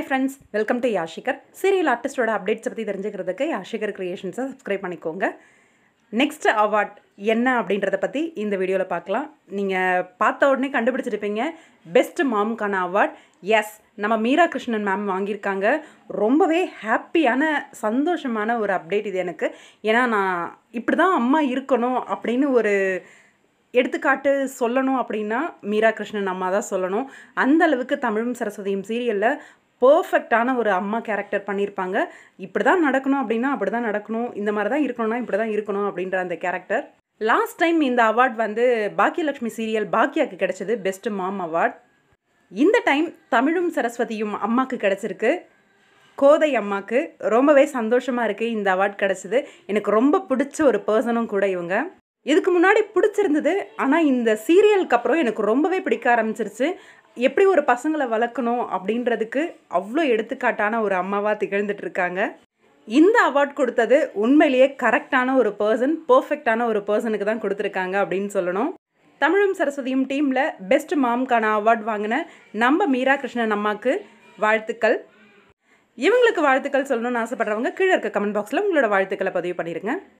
friends welcome to Yashikar serial ஆர்டிஸ்டோட updates பற்றி தெரிஞ்சுக்கிறதுக்கு யாஷிகர் கிரியேஷன்ஸை சப்ஸ்கிரைப் பண்ணிக்கோங்க நெக்ஸ்ட் அவார்ட் என்ன அப்படின்றத பற்றி இந்த வீடியோவில் பார்க்கலாம் நீங்கள் பார்த்த உடனே கண்டுபிடிச்சிருப்பீங்க பெஸ்ட் மாம்கான அவார்ட் எஸ் நம்ம மீரா கிருஷ்ணன் மேம் வாங்கியிருக்காங்க ரொம்பவே ஹாப்பியான சந்தோஷமான ஒரு அப்டேட் இது எனக்கு ஏன்னா நான் இப்படி தான் அம்மா இருக்கணும் அப்படின்னு ஒரு எடுத்துக்காட்டு சொல்லணும் அப்படின்னா மீரா கிருஷ்ணன் அம்மா தான் சொல்லணும் அந்த அளவுக்கு தமிழும் சரஸ்வதியும் சீரியலில் பர்ஃபெக்டான ஒரு அம்மா கேரக்டர் பண்ணியிருப்பாங்க இப்படி தான் நடக்கணும் அப்படின்னா அப்படி தான் நடக்கணும் இந்த மாதிரி தான் இருக்கணும்னா இப்படி தான் இருக்கணும் அப்படின்ற அந்த கேரக்டர் லாஸ்ட் டைம் இந்த அவார்ட் வந்து பாக்கியலட்சுமி சீரியல் பாக்கியாக்கு கிடைச்சது பெஸ்ட் மாம் அவார்ட் இந்த டைம் தமிழும் சரஸ்வதியும் அம்மாக்கு கிடச்சிருக்கு கோதை அம்மாக்கு ரொம்பவே சந்தோஷமாக இருக்குது இந்த அவார்ட் கிடச்சிது எனக்கு ரொம்ப பிடிச்ச ஒரு பர்சனும் கூட இவங்க இதுக்கு முன்னாடி பிடிச்சிருந்தது ஆனால் இந்த சீரியலுக்கு அப்புறம் எனக்கு ரொம்பவே பிடிக்க ஆரம்பிச்சிருச்சு எப்படி ஒரு பசங்களை வளர்க்கணும் அப்படின்றதுக்கு அவ்வளோ எடுத்துக்காட்டான ஒரு அம்மாவாக திகழ்ந்துட்டு இருக்காங்க இந்த அவார்ட் கொடுத்தது உண்மையிலேயே கரெக்டான ஒரு பர்சன் பர்ஃபெக்டான ஒரு பர்சனுக்கு தான் கொடுத்துருக்காங்க அப்படின்னு சொல்லணும் தமிழும் சரஸ்வதியும் டீமில் பெஸ்ட் மாம்கான அவார்ட் வாங்கின நம்ம மீரா கிருஷ்ணன் அம்மாவுக்கு வாழ்த்துக்கள் இவங்களுக்கு வாழ்த்துக்கள் சொல்லணும்னு ஆசைப்படுறவங்க கீழே இருக்க கமெண்ட் பாக்ஸில் உங்களோட வாழ்த்துக்களை பதிவு பண்ணிடுங்க